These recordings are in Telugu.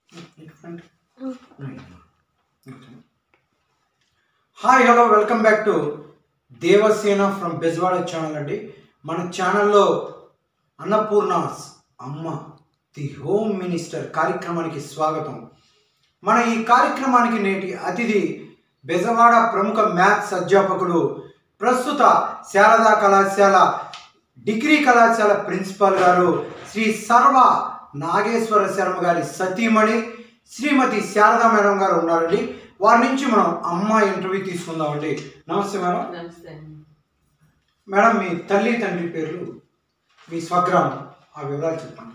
Hi hello welcome back to Devasena from Bezawada channel అండి మన ఛానల్లో అన్నపూర్ణాస్ అమ్మ ది హోమ్ మినిస్టర్ కార్యక్రమానికి స్వాగతం మన ఈ కార్యక్రమానికి నేటి అతిథి బెజవాడ ప్రముఖ మ్యాథ్స్ అధ్యాపకుడు ప్రస్తుత శారదా కళాశాల డిగ్రీ కళాశాల ప్రిన్సిపాల్ గారు శ్రీ సర్వ నాగేశ్వర శర్మ గారి సతీమణి శ్రీమతి శారదా మేడం గారు ఉన్నారండి వారి నుంచి మనం అమ్మ ఇంటర్వ్యూ తీసుకుందామండి నమస్తే మేడం నమస్తే అండి మేడం మీ తల్లి తండ్రి పేర్లు మీ స్వగ్రామం ఆ వివరాలు చెప్పండి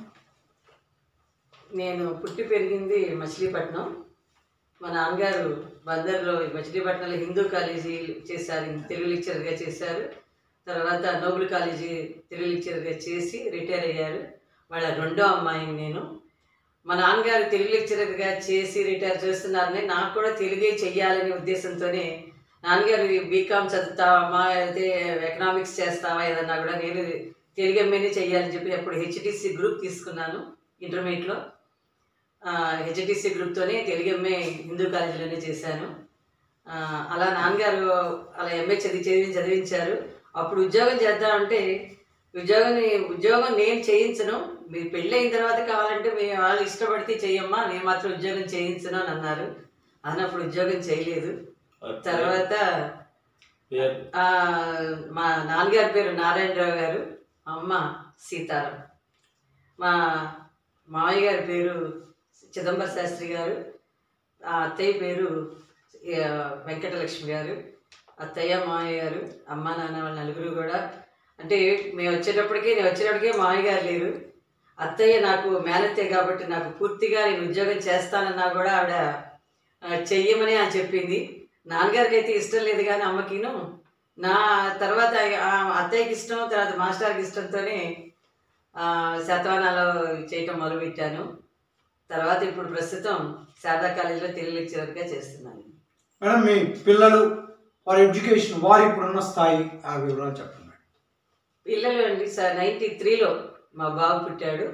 నేను పుట్టి పెరిగింది మచిలీపట్నం మా నాన్నగారు బందర్లో మచిలీపట్నంలో హిందూ కాలేజీ చేశారు తెలుగు లెక్చరర్గా చేశారు తర్వాత నోబుల్ కాలేజీ తెలుగు లెక్చరర్గా చేసి రిటైర్ అయ్యారు వాళ్ళ రెండో అమ్మాయిని నేను మా నాన్నగారు తెలుగు లెక్చరర్గా చేసి రిటైర్ చేస్తున్నారని నాకు కూడా తెలుగే చెయ్యాలనే ఉద్దేశంతోనే నాన్నగారు బీకామ్ చదువుతావా అయితే ఎకనామిక్స్ చేస్తావా ఏదన్నా కూడా నేను తెలుగు ఎంఏనే చెయ్యాలని చెప్పి అప్పుడు హెచ్డిసి గ్రూప్ తీసుకున్నాను ఇంటర్మీడియట్లో హెచ్డిసి గ్రూప్తోనే తెలుగు ఎంఏ హిందూ కాలేజీలోనే చేశాను ఆ, అలా నాన్నగారు అలా ఎంఏ చదివి చదివి చదివించారు అప్పుడు ఉద్యోగం చేద్దామంటే ఉద్యోగం ఉద్యోగం నేను చేయించను మీరు పెళ్ళి అయిన తర్వాత కావాలంటే మీ వాళ్ళు ఇష్టపడితే చెయ్యమ్మా నేను మాత్రం ఉద్యోగం చేయించను అని అన్నారు అన్నప్పుడు ఉద్యోగం చేయలేదు తర్వాత పేరు ఆ, మా నాన్నగారి పేరు నారాయణరావు గారు అమ్మ సీతారాం మా మామయ్య గారి పేరు చిదంబర శాస్త్రి గారు ఆ అత్తయ్య పేరు ఆ, వెంకటలక్ష్మి గారు అత్తయ్య మామయ్య గారు అమ్మ నాన్న వాళ్ళ నలుగురు కూడా అంటే మేము వచ్చేటప్పటికి నేను వచ్చేటప్పటికే మామయ్య గారు లేరు అత్తయ్య నాకు మేనత్తే కాబట్టి నాకు పూర్తిగా నేను ఉద్యోగం చేస్తానన్నా కూడా ఆవిడ ఆ, చెయ్యమని అని చెప్పింది నాన్నగారికి అయితే ఇష్టం లేదు కానీ అమ్మకిను నా తర్వాత ఆ అత్తయ్యకి ఇష్టం తర్వాత మాస్టర్కి ఇష్టంతోనే ఆ, శతవానాలు చేయటం మొదలుపెట్టాను తర్వాత ఇప్పుడు ప్రస్తుతం శారదా కాలేజీలో తెలుగు లెక్చరర్గా చేస్తున్నాను మేడం మీ పిల్లలు వారి ఎడ్యుకేషన్ వారు ఇప్పుడున్న స్థాయి ఆ వివరాలు చెప్పండి మేడం. పిల్లలు అండి సార్ నైంటీ త్రీలో మా బాబు పుట్టాడు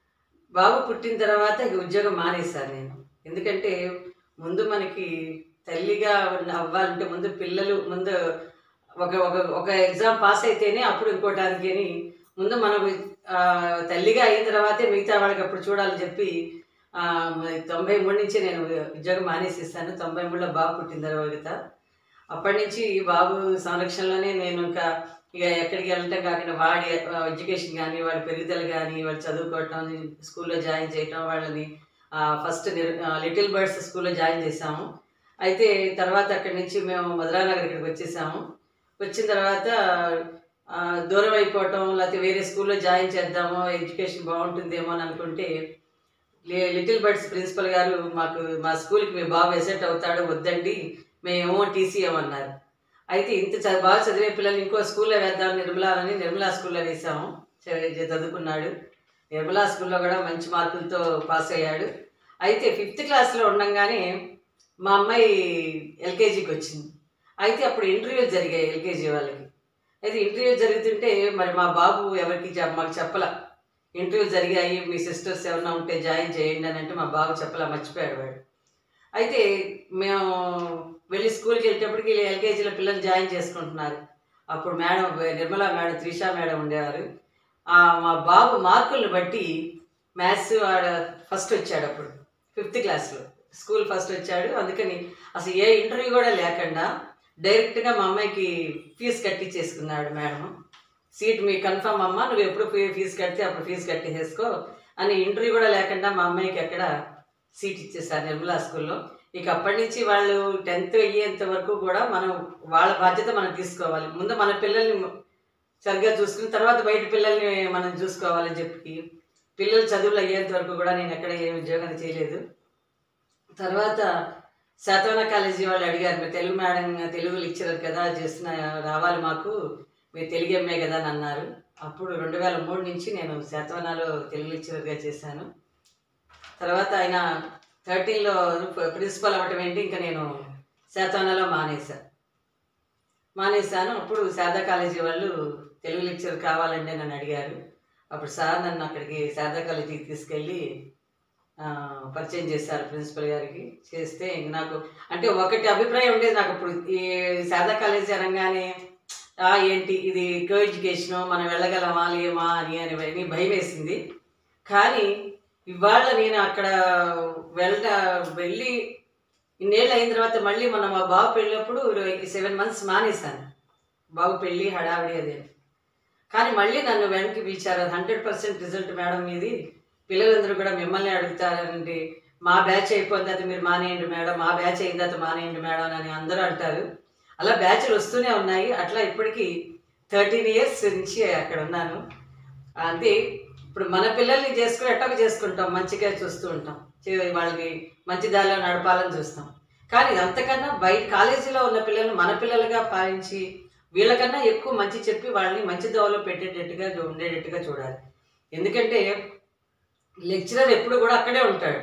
బాబు పుట్టిన తర్వాత ఇక ఉద్యోగం మానేశాను నేను ఎందుకంటే ముందు మనకి తల్లిగా ఉన్న- అవ్వాలంటే ముందు పిల్లలు ముందు ఒక ఒక ఒక ఎగ్జామ్ పాస్ అయితేనే అప్పుడు ఇంకోటానికి అని ముందు మనం ఆ, తల్లిగా అయిన తర్వాతే మిగతా వాళ్ళకి అప్పుడు చూడాలని చెప్పి ఆ, మరి తొంభై మూడు నుంచి నేను ఉద్యోగం మానేసిస్తాను తొంభై మూడులో బాబు పుట్టిన తర్వాత అప్పటి నుంచి బాబు సంరక్షణలోనే నేను ఇంకా ఇక ఎక్కడికి వెళ్ళటం కాకుండా వాడి ఎడ్యుకేషన్ కానీ వాడి పెరుగుదల కానీ వాడు చదువుకోవటం స్కూల్లో జాయిన్ చేయటం వాళ్ళని ఫస్ట్ లిటిల్ బర్డ్స్ స్కూల్లో జాయిన్ చేసాము అయితే తర్వాత అక్కడి నుంచి మేము మధురానగర్ ఇక్కడికి వచ్చేసాము వచ్చిన తర్వాత ఆ, దూరం అయిపోవటం లేకపోతే వేరే స్కూల్లో జాయిన్ చేద్దాము ఎడ్యుకేషన్ బాగుంటుందేమో అని అనుకుంటే లి- లిటిల్ బర్డ్స్ ప్రిన్సిపల్ గారు మాకు మా స్కూల్కి మీ బాబు ఎసెట్ అవుతాడు వద్దండి మేమేమో టీసీ ఇవ్వమన్నారు అయితే ఇంత చ- బాగా చదివే పిల్లల్ని ఇంకో స్కూల్లో వేద్దాం నిర్మలా అని నిర్మలా స్కూల్లో వేసాము చ- చదువుకున్నాడు నిర్మలా స్కూల్లో కూడా మంచి మార్కులతో పాస్ అయ్యాడు అయితే ఫిఫ్త్ క్లాస్లో ఉండంగానే మా అమ్మాయి ఎల్కేజీకి వచ్చింది అయితే అప్పుడు ఇంటర్వ్యూలు జరిగాయి ఎల్కేజీ వాళ్ళకి అయితే ఇంటర్వ్యూ జరుగుతుంటే మరి మా బాబు ఎవరికి చెప్- మాకు చెప్పలా ఇంటర్వ్యూ జరిగాయి మీ సిస్టర్స్ ఎవరైనా ఉంటే జాయిన్ చేయండి అని అంటే మా బాబు చెప్పలా మర్చిపోయాడు వాడు అయితే మేము వెళ్ళి స్కూల్కి వెళ్ళేటప్పటికి వీళ్ళు ఎల్కేజీలో పిల్లలు జాయిన్ చేసుకుంటున్నారు అప్పుడు madam Nirmala madam Trisha madam ఉండేవారు ఆ, మా బాబు మార్కులను బట్టి మ్యాథ్స్ వాడు ఫస్ట్ వచ్చాడు అప్పుడు ఫిఫ్త్ క్లాస్లో స్కూల్ ఫస్ట్ వచ్చాడు అందుకని అసలు ఏ ఇంటర్వ్యూ కూడా లేకుండా డైరెక్ట్గా మా అమ్మాయికి ఫీజు కట్టించేసుకున్నాడు మేడం సీట్ మీ కన్ఫర్మ్ అమ్మ నువ్వు ఎప్పుడు ఫీ- ఫీజు కడితే అప్పుడు ఫీజు కట్టేసేసుకో అని ఇంటర్వ్యూ కూడా లేకుండా మా అమ్మాయికి అక్కడ సీట్ ఇచ్చేసారు నిర్మలా స్కూల్లో ఇక అప్పటి నుంచి వాళ్ళు టెన్త్ అయ్యేంత వరకు కూడా మనం వాళ్ళ బాధ్యత మనం తీసుకోవాలి ముందు మన పిల్లల్ని సరిగ్గా చూసుకుని తర్వాత బయట పిల్లల్ని మనం చూసుకోవాలని చెప్పి పిల్లలు చదువులు అయ్యేంత వరకు కూడా నేను ఎక్కడ ఏ ఉద్యోగం చేయలేదు తర్వాత శాతవన కాలేజీ వాళ్ళు అడిగారు మీరు తెలుగు మేడం తెలుగు లెక్చరర్ కదా చేస్తున్న రావాలి మాకు మీరు తెలుగు ఎంఏ కదా అని అన్నారు అప్పుడు రెండు వేల మూడు నుంచి నేను శాతవనాలో తెలుగు లెక్చరర్గా చేశాను తర్వాత ఆయన థర్టీన్లో ప్రిన్సిపల్ అవ్వటం ఏంటి ఇంకా నేను శాతవనాలో మానేశాను మానేశాను అప్పుడు శారదా కాలేజీ వాళ్ళు తెలుగు లెక్చర్ కావాలండి నన్ను అడిగారు అప్పుడు సార్ నన్ను అక్కడికి శారదా కాలేజీకి తీసుకెళ్ళి ఆ, పరిచయం చేశారు ప్రిన్సిపల్ గారికి చేస్తే ఇంక నాకు అంటే ఒకటి అభిప్రాయం ఉండేది నాకు ఇప్పుడు ఈ శారదా కాలేజీ అనగానే ఆ, ఏంటి ఇది కో ఎడ్యుకేషను మనం వెళ్ళగలమా లేమా అని అని అని భయం వేసింది కానీ ఇవాళ నేను అక్కడ వెళ్ళ వెళ్ళి ఇన్నేళ్ళు అయిన తర్వాత మళ్ళీ మనం మా బాబు పెళ్ళినప్పుడు సెవెన్ మంత్స్ మానేశాను బాబు పెళ్ళి హడావిడి అది అని. కానీ మళ్ళీ నన్ను వెనక్కి పిలిచారు హండ్రెడ్ పర్సెంట్ రిజల్ట్ మేడం మీది పిల్లలందరూ కూడా మిమ్మల్ని అడుగుతారండి మా బ్యాచ్ అయిపోయిన తర్వాత మీరు మానేయండి మేడం మా బ్యాచ్ అయిన తర్వాత మానేయండి మేడం అని అందరూ అంటారు అలా బ్యాచ్లు వస్తూనే ఉన్నాయి అట్లా ఇప్పటికీ థర్టీన్ ఇయర్స్ నుంచి అక్కడ ఉన్నాను అంటే ఇప్పుడు మన పిల్లల్ని చేసుకుని ఎట్టక చేసుకుంటాం మంచిగా చూస్తూ ఉంటాం చే- వాళ్ళని మంచి దారిలో నడపాలని చూస్తాం కానీ అంతకన్నా బయట కాలేజీలో ఉన్న పిల్లల్ని మన పిల్లలుగా భావించి వీళ్ళకన్నా ఎక్కువ మంచి చెప్పి వాళ్ళని మంచి దోవలో పెట్టేటట్టుగా చూ- ఉండేటట్టుగా చూడాలి ఎందుకంటే లెక్చరర్ ఎప్పుడు కూడా అక్కడే ఉంటాడు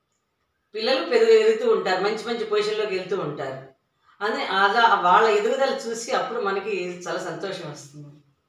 పిల్లలు పెరుగు ఎదుగుతూ ఉంటారు మంచి మంచి పొజిషన్లోకి వెళ్తూ ఉంటారు అదే అలా వాళ్ళ ఎదుగుదల చూసి అప్పుడు మనకి చాలా సంతోషం వస్తుంది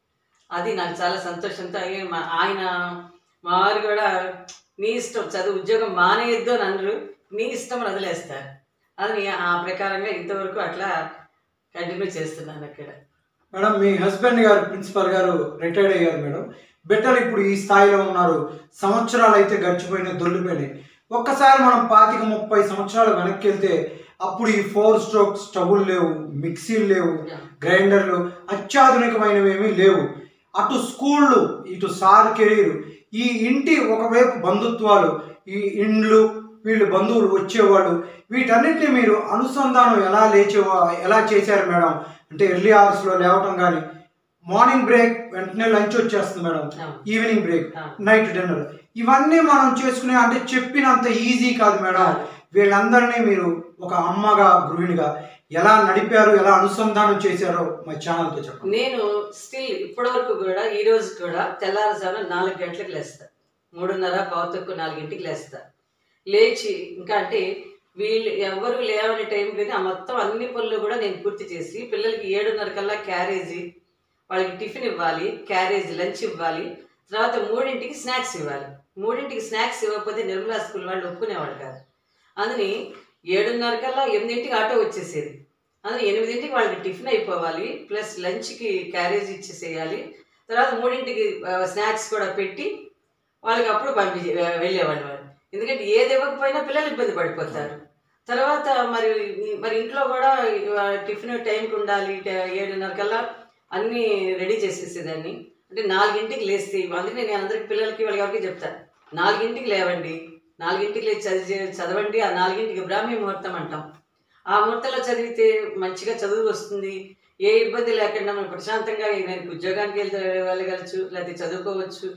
అది నాకు చాలా సంతోషంతో అయ్యే మా- ఆయన మా వారు కూడా నీ ఇష్టం చదువు ఉద్యోగం మానేయొద్దు అని అనరు నీ ఇష్టం అని వదిలేస్తారు అది ఆ ప్రకారంగా ఇంతవరకు అట్లా కంటిన్యూ చేస్తున్నాను అక్కడ మేడం మీ హస్బెండ్ గారు ప్రిన్సిపల్ గారు రిటైర్డ్ అయ్యారు మేడం బెటర్ ఇప్పుడు ఈ స్థాయిలో ఉన్నారు సంవత్సరాలు అయితే గడిచిపోయినాయి దొల్లిపోయినాయి ఒక్కసారి మనం పాతిక ముప్పై సంవత్సరాలు వెనక్కి వెళ్తే అప్పుడు ఈ ఫోర్ స్ట్రోక్ స్టవ్లు లేవు మిక్సీలు లేవు గ్రైండర్లు అత్యాధునికమైనవి ఏమీ లేవు అటు స్కూళ్ళు ఇటు సార్ కెరీర్ ఈ ఇంటి ఒకవైపు బంధుత్వాలు ఈ ఇండ్లు వీళ్ళు బంధువులు వచ్చేవాళ్ళు వీటన్నిటిని మీరు అనుసంధానం ఎలా లేచేవా ఎలా చేశారు మేడం అంటే ఎర్లీ అవర్స్లో లేవటం కానీ మార్నింగ్ బ్రేక్ వెంటనే లంచ్ వచ్చేస్తుంది మేడం అవును. ఈవినింగ్ బ్రేక్ అవును. నైట్ డిన్నర్ ఇవన్నీ మనం చేసుకునే అంటే చెప్పినంత ఈజీ కాదు మేడం వీళ్ళందరినీ మీరు ఒక అమ్మగా గృహిణిగా ఎలా నడిపారు ఎలా అనుసంధానం చేశారో మా ఛానల్తో చెప్పండి నేను స్టిల్ ఇప్పటి వరకు కూడా ఈ రోజు కూడా తెల్లారుజామున నాలుగు గంటలకు లేస్తా మూడున్నర పావుతక్కు నాలుగింటికి లేస్తా లేచి ఇంకా అంటే వీళ్ళు ఎవరు లేవని టైంకి ఆ మొత్తం అన్ని పనులు కూడా నేను పూర్తి చేసి పిల్లలకి ఏడున్నర కల్లా క్యారేజీ వాళ్ళకి టిఫిన్ ఇవ్వాలి క్యారేజ్ లంచ్ ఇవ్వాలి తర్వాత మూడింటికి స్నాక్స్ ఇవ్వాలి మూడింటికి స్నాక్స్ ఇవ్వకపోతే నిర్మలా స్కూల్ వాళ్ళు ఒప్పుకునేవాళ్ళు కాదు అందుని ఏడున్నర కల్లా ఎనిమిదింటికి ఆటో వచ్చేసేది అందులో ఎనిమిదింటికి వాళ్ళకి టిఫిన్ అయిపోవాలి ప్లస్ లంచ్కి క్యారేజ్ ఇచ్చేసేయాలి తర్వాత మూడింటికి స్నాక్స్ కూడా పెట్టి వాళ్ళకి అప్పుడు పంపి వెళ్ళేవాళ్ళు వాళ్ళు ఎందుకంటే ఏది ఇవ్వకపోయినా పిల్లలు ఇబ్బంది పడిపోతారు తర్వాత మరి మరి ఇంట్లో కూడా ఆ, టిఫిన్ టైంకి ఉండాలి ట- ఏడున్నర కల్లా అన్నీ రెడీ చేసేసేదాన్ని అంటే నాలుగింటికి లేస్తే అందుకే నేను అందరికి పిల్లలకి వాళ్ళకి ఎవరికి చెప్తాను నాలుగింటికి లేవండి నాలుగింటికి లేచి చదివి చదవండి ఆ నాలుగింటికి బ్రాహ్మీ ముహూర్తం అంటాం ఆ ముహూర్తంలో చదివితే మంచిగా చదువు వస్తుంది ఏ ఇబ్బంది లేకుండా మనం ప్రశాంతంగా నేను ఉద్యోగానికి వెళ్తే వెళ్ళగలచ్చు లేకపోతే చదువుకోవచ్చు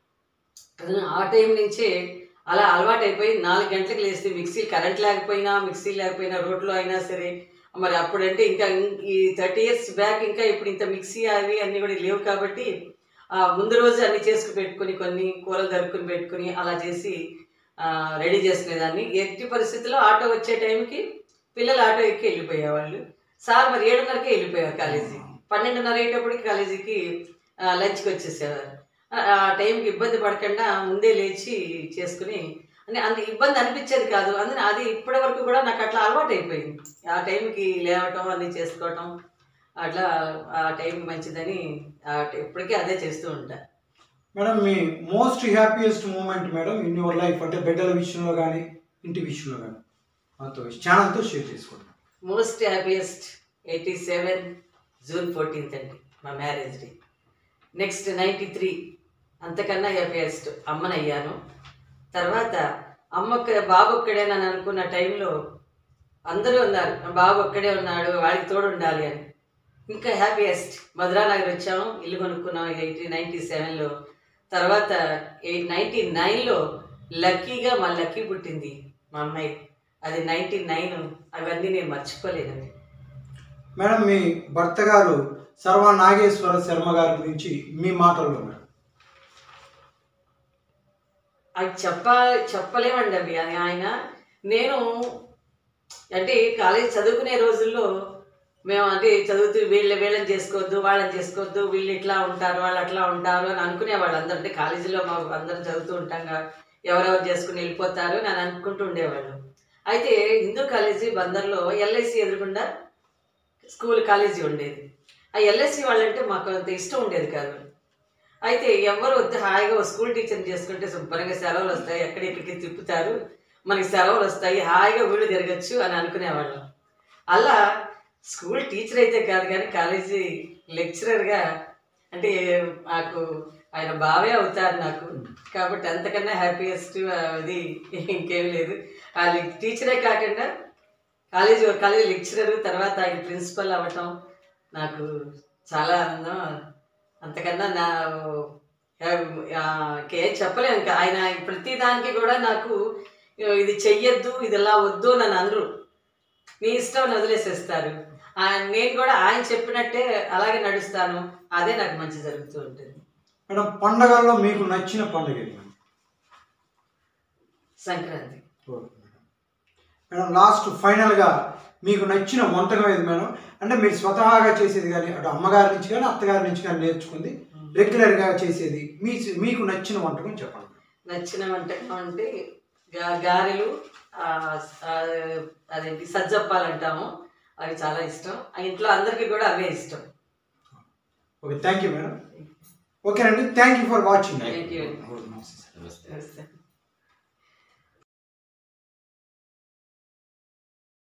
కదా ఆ టైం నుంచే అలా అలవాటు అయిపోయి నాలుగు గంటలకు లేస్తే మిక్సీ కరెంట్ లేకపోయినా మిక్సీ లేకపోయినా రోడ్లో అయినా సరే మరి అప్పుడంటే ఇంకా ఇం- ఈ థర్టీ ఇయర్స్ బ్యాక్ ఇంకా ఇప్పుడు ఇంత మిక్సీ అవి అన్నీ కూడా లేవు కాబట్టి ఆ ముందు రోజు అన్ని చేసుకు పెట్టుకుని కొన్ని కూరలు దరుకుని పెట్టుకుని అలా చేసి రెడీ చేసుకునేదాన్ని ఎట్టి పరిస్థితుల్లో ఆటో వచ్చే టైంకి పిల్లలు ఆటో ఎక్కి వెళ్ళిపోయేవాళ్ళు సార్ మరి ఏడున్నరకే వెళ్ళిపోయారు కాలేజీ పన్నెండున్నర అయ్యేటప్పటికి కాలేజీకి ఆ, లంచ్కి వచ్చేసేవారు ఆ ఆ టైంకి ఇబ్బంది పడకుండా ముందే లేచి చేసుకుని అంటే అంత ఇబ్బంది అనిపించేది కాదు అందుకని అది ఇప్పటి వరకు కూడా నాకు అట్లా అలవాటు అయిపోయింది ఆ టైంకి లేవటం అన్నీ చేసుకోవటం అట్లా ఆ టైంకి మంచిదని ఆ ట- ఇప్పటికీ అదే చేస్తూ ఉంటా మేడం మీ most happiest moment madam in your life అంటే బిడ్డల విషయంలో కానీ ఇంటి విషయంలో కానీ మాతో ఛానల్తో షేర్ చేసుకోండి most happiest eighty seven June fourteenth అండి మా marriage day next ninety three అంతకన్నా హ్యాపీయెస్ట్ అమ్మనయ్యాను తర్వాత అమ్మ ఒక్క బాబు ఒక్కడేనని అనుకున్న టైంలో అందరూ ఉన్నారు మా బాబు ఒక్కడే ఉన్నాడు వాడికి తోడు ఉండాలి అని ఇంకా హ్యాపీయెస్ట్ మధురానగర్ వచ్చాము ఇల్లు కొనుక్కున్నాం ఎయిటీ నైంటీ సెవెన్లో తర్వాత ఎయిట్ నైంటీ నైన్లో లక్కీగా మా లక్కీ పుట్టింది మా అమ్మాయి అది నైంటీ నైన్ అవన్నీ నేను మర్చిపోలేనండి మేడం మీ భర్త గారు సర్వ నాగేశ్వర శర్మ గారి గురించి మీ మాటల్లో మేడం అది చెప్ప చెప్పలేమండి అవి అది ఆయన నేను అంటే కాలేజ్ చదువుకునే రోజుల్లో మేము అంటే చదువుతూ వీళ్ళ వీళ్ళని చేసుకోవద్దు వాళ్ళని చేసుకోవద్దు వీళ్ళు ఇట్లా ఉంటారు వాళ్ళు అట్లా ఉంటారు అని అనుకునే వాళ్ళు అందరూ అంటే కాలేజీలో మా అందరం చదువుతూ ఉంటాం కదా ఎవరెవరు చేసుకుని వెళ్ళిపోతారు అని అనుకుంటూ ఉండేవాళ్ళం అయితే హిందూ కాలేజీ బందర్లో ఎల్ఐసి ఎదురుకుండా స్కూల్ కాలేజీ ఉండేది ఆ ఎల్ఐసి వాళ్ళంటే మాకు అంత ఇష్టం ఉండేది కాదు అయితే ఎవరు వద్దు హాయిగా ఓ స్కూల్ టీచర్ చేసుకుంటే శుభ్రంగా సెలవులు వస్తాయి ఎక్కడెక్కడికి తిప్పుతారు మనకి సెలవులు వస్తాయి హాయిగా వీళ్ళు తిరగచ్చు అని అనుకునేవాళ్ళం అలా స్కూల్ టీచర్ అయితే కాదు కానీ కాలేజీ లెక్చరర్గా అంటే నాకు ఆయన బావే అవుతారు నాకు కాబట్టి అంతకన్నా హ్యాపీయెస్ట్ అది ఇంకేం లేదు ఆ టీచరే కాకుండా కాలేజీ కాలేజీ లెక్చరర్ తర్వాత ఆయన ప్రిన్సిపల్ అవ్వటం నాకు చాలా ఆనందం అంతకన్నా నా ఆ, ఏం చెప్పలేము ఇంకా ఆయన ప్రతి దానికి కూడా నాకు ఇది చెయ్యొద్దు ఇది ఇలా వద్దు నన్ను అనరు నీ ఇష్టం అని వదిలేసేస్తారు ఆయన నేను కూడా ఆయన చెప్పినట్టే అలాగే నడుస్తాను అదే నాకు మంచి జరుగుతూ ఉంటుంది మేడం పండగల్లో మీకు నచ్చిన పండుగ ఏది madam? Sankranti okay madam. Madam last ఫైనల్గా మీకు నచ్చిన వంటకం ఏది మేడం అంటే మీరు స్వతహాగా చేసేది కానీ అటు అమ్మగారి నుంచి కానీ అత్తగారి నుంచి కానీ నేర్చుకుంది రెగ్యులర్గా చేసేది మీ మీకు నచ్చిన వంటకం చెప్పండి నచ్చిన వంటకం అంటే గా- గారెలు ఆ, ఆ, అదేంటి సజ్జప్పాలు అంటాము అవి చాలా ఇష్టం ఆ ఇంట్లో అందరికీ కూడా అవే ఇష్టం ఓకే థ్యాంక్ యూ మేడం ఓకేనండి thank you for watching Thank you. నమస్తే నమస్తే